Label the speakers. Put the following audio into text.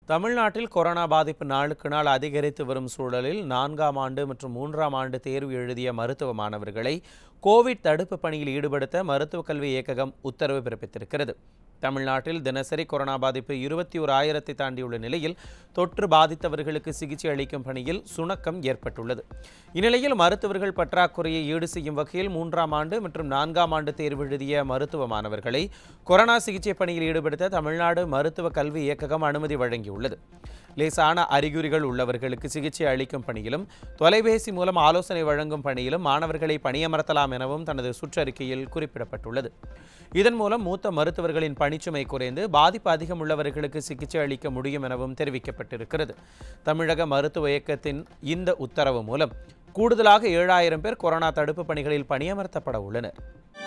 Speaker 1: தமிழ்நாட்டில் கொரோனா பாதிப்பு நாளுக்கு நாள் அதிகரித்து வரும் சூழலில் நான்காம் ஆண்டு மற்றும் மூன்றாம் ஆண்டு தேர்வு எழுதிய மருத்துவ மாணவர்களை கோவிட் தடுப்பு பணியில் ஈடுபடுத்த மருத்துவக் கல்வி இயக்ககம் உத்தரவு பிறப்பித்திருக்கிறது தமிழ்நாட்டில் தினசரி கொரோனா பாதிப்பு இருபத்தி ஓர் ஆயிரத்தை தாண்டியுள்ள நிலையில் தொற்று பாதித்தவர்களுக்கு சிகிச்சை அளிக்கும் பணியில் சுணக்கம் ஏற்பட்டுள்ளது இந்நிலையில் மருத்துவர்கள் பற்றாக்குறையை ஈடு செய்யும் வகையில் மூன்றாம் ஆண்டு மற்றும் நான்காம் ஆண்டு தேர்வு எழுதிய மருத்துவ மாணவர்களை கொரோனா சிகிச்சை பணியில் ஈடுபடுத்த தமிழ்நாடு மருத்துவ கல்வி இயக்ககம் அனுமதி வழங்கியுள்ளது லேசான அறிகுறிகள் உள்ளவர்களுக்கு சிகிச்சை அளிக்கும் பணியிலும் தொலைபேசி மூலம் ஆலோசனை வழங்கும் பணியிலும் மாணவர்களை பணியமர்த்தலாம் எனவும் தனது சுற்றறிக்கையில் குறிப்பிடப்பட்டுள்ளது இதன் மூலம் மூத்த மருத்துவர்களின் பணிச்சுமை குறைந்து பாதிப்பு அதிகம் உள்ளவர்களுக்கு சிகிச்சை அளிக்க முடியும் எனவும் தெரிவிக்கப்பட்டிருக்கிறது தமிழக மருத்துவ இயக்கத்தின் இந்த உத்தரவு மூலம் கூடுதலாக ஏழாயிரம் பேர் கொரோனா தடுப்பு பணிகளில் பணியமர்த்தப்பட உள்ளனர்